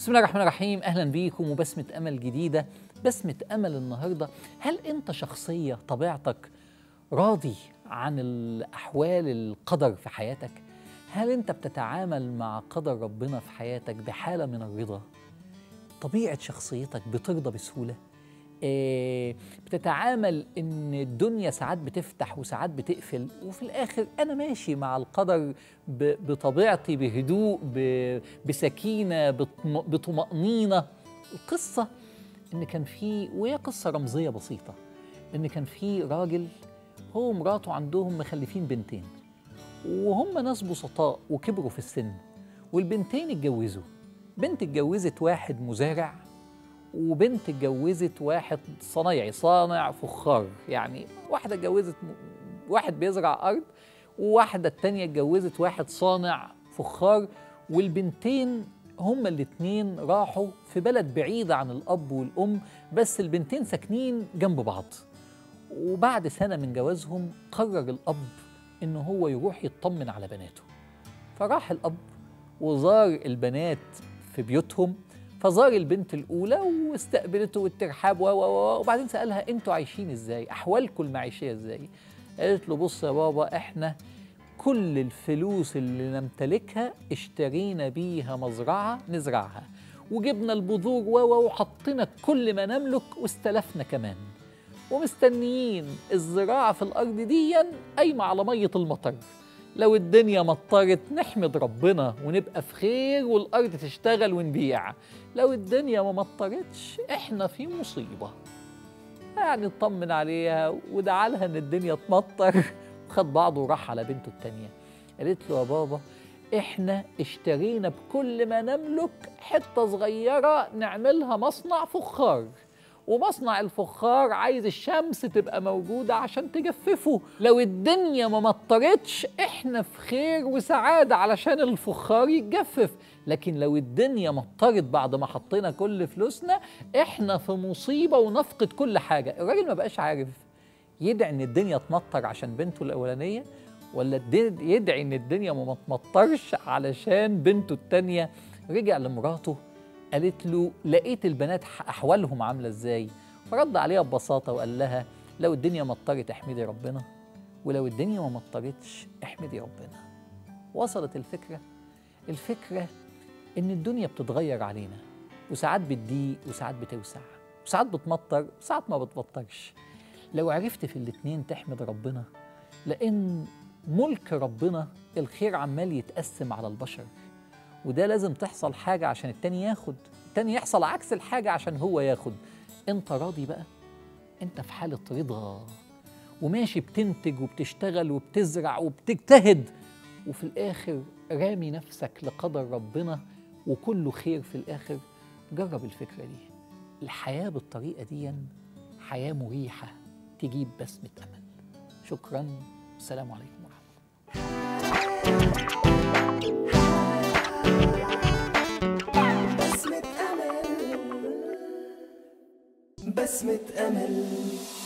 بسم الله الرحمن الرحيم اهلا بيكم وبسمه امل جديده بسمه امل النهارده هل انت شخصيه طبيعتك راضي عن الاحوال القدر في حياتك هل انت بتتعامل مع قدر ربنا في حياتك بحاله من الرضا طبيعه شخصيتك بترضى بسهوله آه، بتتعامل ان الدنيا ساعات بتفتح وساعات بتقفل وفي الاخر انا ماشي مع القدر ب- بطبيعتي بهدوء ب- بسكينه بطم- بطمانينه القصه ان كان في وهي قصه رمزيه بسيطه ان كان في راجل هو ومراته عندهم مخلفين بنتين وهم ناس بسطاء وكبروا في السن والبنتين اتجوزوا بنت اتجوزت واحد مزارع وبنت اتجوزت واحد صنايعي صانع فخار يعني واحدة اتجوزت م- واحد بيزرع أرض وواحدة التانية اتجوزت واحد صانع فخار والبنتين هما الاتنين راحوا في بلد بعيدة عن الأب والأم بس البنتين ساكنين جنب بعض وبعد سنة من جوازهم قرر الأب إن هو يروح يطمن على بناته فراح الأب وزار البنات في بيوتهم فزار البنت الأولى واستقبلته والترحاب و و و وبعدين سألها أنتوا عايشين إزاي؟ أحوالكم المعيشية إزاي؟ قالت له بص يا بابا إحنا كل الفلوس اللي نمتلكها اشترينا بيها مزرعة نزرعها وجبنا البذور و و وحطينا كل ما نملك واستلفنا كمان ومستنيين الزراعة في الأرض دي قايمة على مية المطر لو الدنيا مطرت نحمد ربنا ونبقى في خير والأرض تشتغل ونبيع لو الدنيا ما مطرتش احنا في مصيبة يعني اطمن عليها ودعا لها ان الدنيا تمطر وخد بعضه وراح على بنته التانية قالت له يا بابا احنا اشترينا بكل ما نملك حتة صغيرة نعملها مصنع فخار ومصنع الفخار عايز الشمس تبقى موجودة عشان تجففه لو الدنيا ما مطرتش احنا في خير وسعادة علشان الفخار يتجفف لكن لو الدنيا مطرت بعد ما حطينا كل فلوسنا احنا في مصيبة ونفقد كل حاجة الراجل ما بقاش عارف يدعي ان الدنيا تمطر عشان بنته الاولانيه ولا الد- يدعي ان الدنيا ما تمطرش علشان بنته التانيه رجع لمراته قالت له لقيت البنات ح- احوالهم عامله ازاي فرد عليها ببساطه وقال لها لو الدنيا مطرت احمدي ربنا ولو الدنيا ما مطرتش احمدي ربنا وصلت الفكره الفكره ان الدنيا بتتغير علينا وساعات بتضيق وساعات بتوسع وساعات بتمطر وساعات ما بتمطرش لو عرفت في الاتنين تحمد ربنا لأن ملك ربنا الخير عمال يتقسم على البشر وده لازم تحصل حاجة عشان التاني ياخد التاني يحصل عكس الحاجة عشان هو ياخد انت راضي بقى انت في حالة رضا وماشي بتنتج وبتشتغل وبتزرع وبتجتهد وفي الآخر رامي نفسك لقدر ربنا وكله خير في الآخر جرب الفكرة دي الحياة بالطريقة دي حياة مريحة تجيب بسمة أمل شكرا السلام عليكم ورحمة الله بسمة أمل بسمة أمل